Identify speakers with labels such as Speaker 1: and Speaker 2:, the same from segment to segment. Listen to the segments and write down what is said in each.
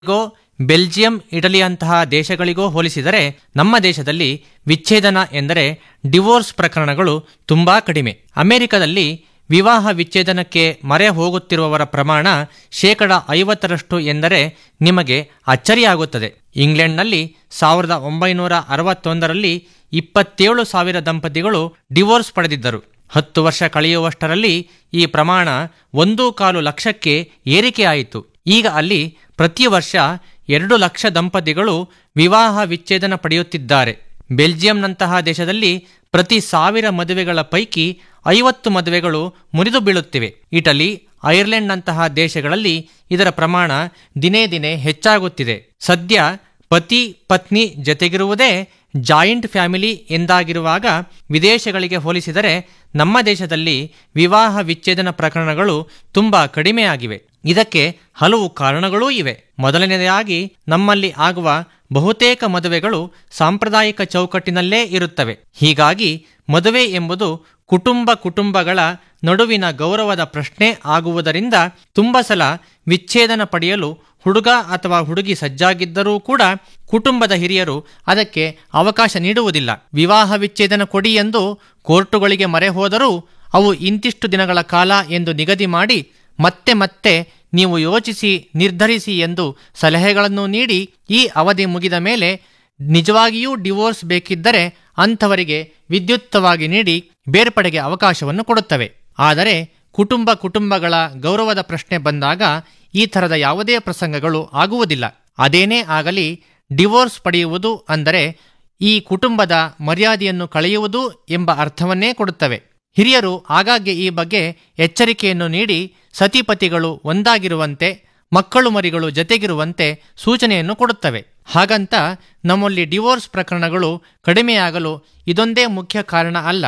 Speaker 1: ಗೋ Belgium ಇಟಲಿಯಂತಹ ದೇಶಗಳಿಗೋ ಹೋಲಿಸಿದರೆ ನಮ್ಮ ದೇಶದಲ್ಲಿ ವಿಚ್ಛೇದನ ಎಂದರೆ ಡಿವೋರ್ಸ್ ಪ್ರಕರಣಗಳು ತುಂಬಾ ಕಡಿಮೆ ಅಮೆರಿಕದಲ್ಲಿ ವಿವಾಹ ವಿಚ್ಛೇದನಕ್ಕೆ ಮರೆ ಹೋಗುತ್ತಿರುವವರ ಪ್ರಮಾಣ ಶೇಕಡ ಐವತ್ತರಷ್ಟು ಎಂದರೆ ನಿಮಗೆ ಅಚ್ಚರಿಯಾಗುತ್ತದೆ ಇಂಗ್ಲೆಂಡ್ನಲ್ಲಿ ಸಾವಿರದ ಒಂಬೈನೂರ ಅರವತ್ತೊಂದರಲ್ಲಿ ಇಪ್ಪತ್ತೇಳು ಸಾವಿರ ದಂಪತಿಗಳು ಡಿವೋರ್ಸ್ ಪಡೆದಿದ್ದರು ಹತ್ತು ವರ್ಷ ಕಳೆಯುವಷ್ಟರಲ್ಲಿ ಈ ಪ್ರಮಾಣ ಒಂದೂ ಕಾಲು ಲಕ್ಷಕ್ಕೆ ಏರಿಕೆಯಾಯಿತು ಈಗ ಅಲ್ಲಿ ಪ್ರತಿ ವರ್ಷ ಎರಡು ಲಕ್ಷ ದಂಪತಿಗಳು ವಿವಾಹ ವಿಚ್ಛೇದನ ಪಡೆಯುತ್ತಿದ್ದಾರೆ ಬೆಲ್ಜಿಯಂನಂತಹ ದೇಶದಲ್ಲಿ ಪ್ರತಿ ಸಾವಿರ ಮದುವೆಗಳ ಪೈಕಿ ಐವತ್ತು ಮದುವೆಗಳು ಮುರಿದು ಬೀಳುತ್ತಿವೆ ಇಟಲಿ ಐರ್ಲೆಂಡ್ನಂತಹ ದೇಶಗಳಲ್ಲಿ ಇದರ ಪ್ರಮಾಣ ದಿನೇ ದಿನೇ ಹೆಚ್ಚಾಗುತ್ತಿದೆ ಸದ್ಯ ಪತಿ ಪತ್ನಿ ಜತೆಗಿರುವುದೇ ಜಾಯಿಂಟ್ ಫ್ಯಾಮಿಲಿ ಎಂದಾಗಿರುವಾಗ ವಿದೇಶಗಳಿಗೆ ಹೋಲಿಸಿದರೆ ನಮ್ಮ ದೇಶದಲ್ಲಿ ವಿವಾಹ ವಿಚ್ಛೇದನ ಪ್ರಕರಣಗಳು ತುಂಬ ಕಡಿಮೆಯಾಗಿವೆ ಇದಕ್ಕೆ ಹಲವು ಕಾರಣಗಳೂ ಇವೆ ಮೊದಲನೆಯದಾಗಿ ನಮ್ಮಲ್ಲಿ ಆಗುವ ಬಹುತೇಕ ಮದುವೆಗಳು ಸಾಂಪ್ರದಾಯಿಕ ಚೌಕಟ್ಟಿನಲ್ಲೇ ಇರುತ್ತವೆ ಹೀಗಾಗಿ ಮದುವೆ ಎಂಬುದು ಕುಟುಂಬ ಕುಟುಂಬಗಳ ನಡುವಿನ ಗೌರವದ ಪ್ರಶ್ನೆ ಆಗುವುದರಿಂದ ತುಂಬ ಸಲ ವಿಚ್ಛೇದನ ಪಡೆಯಲು ಹುಡುಗ ಅಥವಾ ಹುಡುಗಿ ಸಜ್ಜಾಗಿದ್ದರೂ ಕೂಡ ಕುಟುಂಬದ ಹಿರಿಯರು ಅದಕ್ಕೆ ಅವಕಾಶ ನೀಡುವುದಿಲ್ಲ ವಿವಾಹ ವಿಚ್ಛೇದನ ಕೊಡಿ ಎಂದು ಕೋರ್ಟುಗಳಿಗೆ ಮೊರೆ ಹೋದರೂ ಅವು ಇಂತಿಷ್ಟು ದಿನಗಳ ಕಾಲ ಎಂದು ನಿಗದಿ ಮಾಡಿ ಮತ್ತೆ ಮತ್ತೆ ನೀವು ಯೋಚಿಸಿ ನಿರ್ಧರಿಸಿ ಎಂದು ಸಲಹೆಗಳನ್ನು ನೀಡಿ ಈ ಅವಧಿ ಮುಗಿದ ಮೇಲೆ ನಿಜವಾಗಿಯೂ ಡಿವೋರ್ಸ್ ಬೇಕಿದ್ದರೆ ಅಂಥವರಿಗೆ ವಿದ್ಯುಕ್ತವಾಗಿ ನೀಡಿ ಬೇರ್ಪಡೆಗೆ ಅವಕಾಶವನ್ನು ಕೊಡುತ್ತವೆ ಆದರೆ ಕುಟುಂಬ ಕುಟುಂಬಗಳ ಗೌರವದ ಪ್ರಶ್ನೆ ಬಂದಾಗ ಈ ಥರದ ಯಾವುದೇ ಪ್ರಸಂಗಗಳು ಆಗುವುದಿಲ್ಲ ಅದೇನೇ ಆಗಲಿ ಡಿವೋರ್ಸ್ ಪಡೆಯುವುದು ಅಂದರೆ ಈ ಕುಟುಂಬದ ಮರ್ಯಾದೆಯನ್ನು ಕಳೆಯುವುದು ಎಂಬ ಅರ್ಥವನ್ನೇ ಕೊಡುತ್ತವೆ ಹಿರಿಯರು ಆಗಾಗ್ಗೆ ಈ ಬಗ್ಗೆ ಎಚ್ಚರಿಕೆಯನ್ನು ನೀಡಿ ಸತಿಪತಿಗಳು ಒಂದಾಗಿರುವಂತೆ ಮಕ್ಕಳು ಮರಿಗಳು ಜತೆಗಿರುವಂತೆ ಸೂಚನೆಯನ್ನು ಕೊಡುತ್ತವೆ ಹಾಗಂತ ನಮ್ಮಲ್ಲಿ ಡಿವೋರ್ಸ್ ಪ್ರಕರಣಗಳು ಕಡಿಮೆಯಾಗಲು ಇದೊಂದೇ ಮುಖ್ಯ ಕಾರಣ ಅಲ್ಲ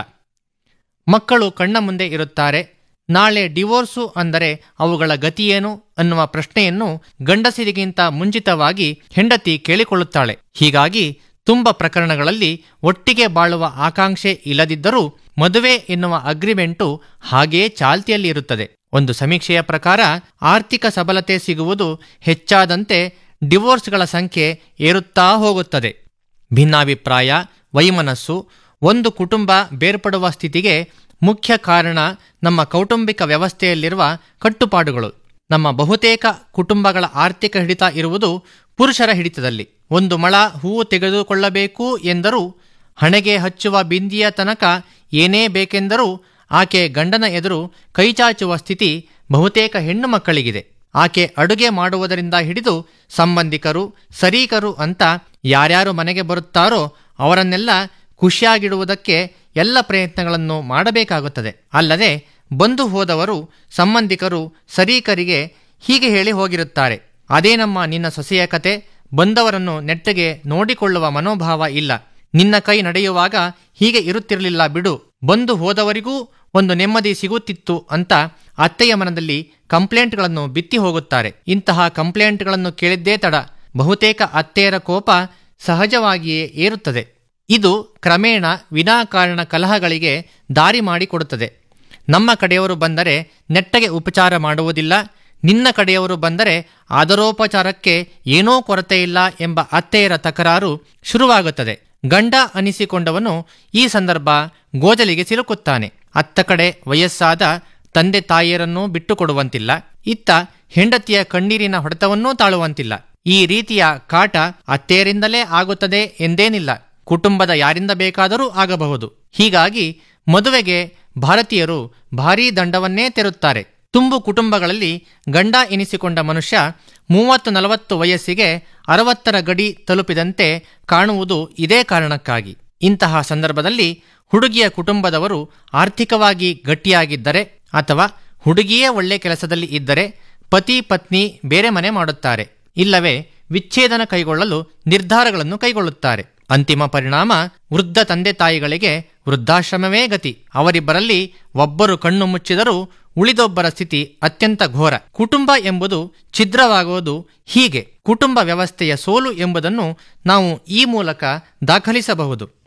Speaker 1: ಮಕ್ಕಳು ಕಣ್ಣ ಮುಂದೆ ಇರುತ್ತಾರೆ ನಾಳೆ ಡಿವೋರ್ಸು ಅಂದರೆ ಅವುಗಳ ಗತಿಯೇನು ಅನ್ನುವ ಪ್ರಶ್ನೆಯನ್ನು ಗಂಡಸರಿಗಿಂತ ಮುಂಚಿತವಾಗಿ ಹೆಂಡತಿ ಕೇಳಿಕೊಳ್ಳುತ್ತಾಳೆ ಹೀಗಾಗಿ ತುಂಬ ಪ್ರಕರಣಗಳಲ್ಲಿ ಒಟ್ಟಿಗೆ ಬಾಳುವ ಆಕಾಂಕ್ಷೆ ಇಲ್ಲದಿದ್ದರೂ ಮದುವೆ ಎನ್ನುವ ಅಗ್ರಿಮೆಂಟು ಹಾಗೆಯೇ ಚಾಲ್ತಿಯಲ್ಲಿ ಇರುತ್ತದೆ ಒಂದು ಸಮೀಕ್ಷೆಯ ಪ್ರಕಾರ ಆರ್ಥಿಕ ಸಬಲತೆ ಸಿಗುವುದು ಹೆಚ್ಚಾದಂತೆ ಡಿವೋರ್ಸ್ಗಳ ಸಂಖ್ಯೆ ಏರುತ್ತಾ ಹೋಗುತ್ತದೆ ಭಿನ್ನಾಭಿಪ್ರಾಯ ವೈಮನಸ್ಸು ಒಂದು ಕುಟುಂಬ ಬೇರ್ಪಡುವ ಸ್ಥಿತಿಗೆ ಮುಖ್ಯ ಕಾರಣ ನಮ್ಮ ಕೌಟುಂಬಿಕ ವ್ಯವಸ್ಥೆಯಲ್ಲಿರುವ ಕಟ್ಟುಪಾಡುಗಳು ನಮ್ಮ ಬಹುತೇಕ ಕುಟುಂಬಗಳ ಆರ್ಥಿಕ ಹಿಡಿತ ಇರುವುದು ಪುರುಷರ ಹಿಡಿತದಲ್ಲಿ ಒಂದು ಮಳ ಹೂವು ತೆಗೆದುಕೊಳ್ಳಬೇಕು ಎಂದರೂ ಹಣೆಗೆ ಹಚ್ಚುವ ಬಿಂದಿಯ ತನಕ ಏನೇ ಬೇಕೆಂದರೂ ಆಕೆ ಗಂಡನ ಎದುರು ಕೈಚಾಚುವ ಸ್ಥಿತಿ ಬಹುತೇಕ ಹೆಣ್ಣು ಮಕ್ಕಳಿಗಿದೆ ಆಕೆ ಅಡುಗೆ ಮಾಡುವುದರಿಂದ ಹಿಡಿದು ಸಂಬಂಧಿಕರು ಸರೀಕರು ಅಂತ ಯಾರ್ಯಾರು ಮನೆಗೆ ಬರುತ್ತಾರೋ ಅವರನ್ನೆಲ್ಲ ಖುಷಿಯಾಗಿಡುವುದಕ್ಕೆ ಎಲ್ಲ ಪ್ರಯತ್ನಗಳನ್ನು ಮಾಡಬೇಕಾಗುತ್ತದೆ ಅಲ್ಲದೆ ಬಂದು ಹೋದವರು ಸಂಬಂಧಿಕರು ಸರೀಕರಿಗೆ ಹೀಗೆ ಹೇಳಿ ಹೋಗಿರುತ್ತಾರೆ ಅದೇ ನಮ್ಮ ನಿನ್ನ ಸೊಸೆಯ ಕತೆ ಬಂದವರನ್ನು ನೆಟ್ಟಗೆ ನೋಡಿಕೊಳ್ಳುವ ಮನೋಭಾವ ಇಲ್ಲ ನಿನ್ನ ಕೈ ನಡೆಯುವಾಗ ಹೀಗೆ ಇರುತ್ತಿರಲಿಲ್ಲ ಬಿಡು ಬಂದು ಹೋದವರಿಗೂ ಒಂದು ನೆಮ್ಮದಿ ಸಿಗುತ್ತಿತ್ತು ಅಂತ ಅತ್ತೆಯ ಮನದಲ್ಲಿ ಕಂಪ್ಲೇಂಟ್ಗಳನ್ನು ಬಿತ್ತಿ ಹೋಗುತ್ತಾರೆ ಇಂತಹ ಕಂಪ್ಲೇಂಟ್ಗಳನ್ನು ಕೇಳಿದ್ದೇ ತಡ ಬಹುತೇಕ ಅತ್ತೆಯರ ಕೋಪ ಸಹಜವಾಗಿಯೇ ಏರುತ್ತದೆ ಇದು ಕ್ರಮೇಣ ವಿನಾಕಾರಣ ಕಲಹಗಳಿಗೆ ದಾರಿ ಮಾಡಿಕೊಡುತ್ತದೆ ನಮ್ಮ ಕಡೆಯವರು ಬಂದರೆ ನೆಟ್ಟಗೆ ಉಪಚಾರ ಮಾಡುವುದಿಲ್ಲ ನಿನ್ನ ಕಡೆಯವರು ಬಂದರೆ ಆದರೋಪಚಾರಕ್ಕೆ ಏನೋ ಕೊರತೆ ಇಲ್ಲ ಎಂಬ ಅತ್ತೆಯರ ತಕರಾರು ಶುರುವಾಗುತ್ತದೆ ಗಂಡ ಅನಿಸಿಕೊಂಡವನು ಈ ಸಂದರ್ಭ ಗೋಜಲಿಗೆ ಸಿಲುಕುತ್ತಾನೆ ಅತ್ತ ಕಡೆ ವಯಸ್ಸಾದ ತಂದೆ ತಾಯಿಯರನ್ನೂ ಬಿಟ್ಟುಕೊಡುವಂತಿಲ್ಲ ಇತ್ತ ಹೆಂಡತಿಯ ಕಣ್ಣೀರಿನ ಹೊಡೆತವನ್ನೂ ತಾಳುವಂತಿಲ್ಲ ಈ ರೀತಿಯ ಕಾಟ ಅತ್ತೆಯರಿಂದಲೇ ಆಗುತ್ತದೆ ಎಂದೇನಿಲ್ಲ ಕುಟುಂಬದ ಯಾರಿಂದ ಬೇಕಾದರೂ ಆಗಬಹುದು ಹೀಗಾಗಿ ಮದುವೆಗೆ ಭಾರತೀಯರು ಭಾರೀ ದಂಡವನ್ನೇ ತೆರುತ್ತಾರೆ ತುಂಬು ಕುಟುಂಬಗಳಲ್ಲಿ ಗಂಡ ಎನಿಸಿಕೊಂಡ ಮನುಷ್ಯ ಮೂವತ್ತು ನಲವತ್ತು ವಯಸ್ಸಿಗೆ ಅರವತ್ತರ ಗಡಿ ತಲುಪಿದಂತೆ ಕಾಣುವುದು ಇದೇ ಕಾರಣಕ್ಕಾಗಿ ಇಂತಹ ಸಂದರ್ಭದಲ್ಲಿ ಹುಡುಗಿಯ ಕುಟುಂಬದವರು ಆರ್ಥಿಕವಾಗಿ ಗಟ್ಟಿಯಾಗಿದ್ದರೆ ಅಥವಾ ಹುಡುಗಿಯೇ ಒಳ್ಳೆ ಕೆಲಸದಲ್ಲಿ ಇದ್ದರೆ ಪತಿ ಪತ್ನಿ ಬೇರೆ ಮನೆ ಮಾಡುತ್ತಾರೆ ಇಲ್ಲವೇ ವಿಚ್ಛೇದನ ಕೈಗೊಳ್ಳಲು ನಿರ್ಧಾರಗಳನ್ನು ಕೈಗೊಳ್ಳುತ್ತಾರೆ ಅಂತಿಮ ಪರಿಣಾಮ ವೃದ್ಧ ತಂದೆ ತಾಯಿಗಳಿಗೆ ವೃದ್ಧಾಶ್ರಮವೇ ಗತಿ ಅವರಿಬ್ಬರಲ್ಲಿ ಒಬ್ಬರು ಕಣ್ಣು ಮುಚ್ಚಿದರೂ ಉಳಿದೊಬ್ಬರ ಸ್ಥಿತಿ ಅತ್ಯಂತ ಘೋರ ಕುಟುಂಬ ಎಂಬುದು ಛಿದ್ರವಾಗುವುದು ಹೀಗೆ ಕುಟುಂಬ ವ್ಯವಸ್ಥೆಯ ಸೋಲು ಎಂಬುದನ್ನು ನಾವು ಈ ಮೂಲಕ ದಾಖಲಿಸಬಹುದು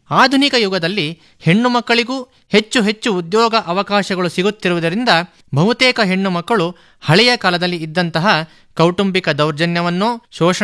Speaker 1: ಆಧುನಿಕ ಯುಗದಲ್ಲಿ ಹೆಣ್ಣು ಮಕ್ಕಳಿಗೂ ಹೆಚ್ಚು ಹೆಚ್ಚು ಉದ್ಯೋಗ ಅವಕಾಶಗಳು ಸಿಗುತ್ತಿರುವುದರಿಂದ ಬಹುತೇಕ ಹೆಣ್ಣು ಮಕ್ಕಳು ಹಳೆಯ ಕಾಲದಲ್ಲಿ ಇದ್ದಂತಹ ಕೌಟುಂಬಿಕ ದೌರ್ಜನ್ಯವನ್ನೋ ಶೋಷಣೆ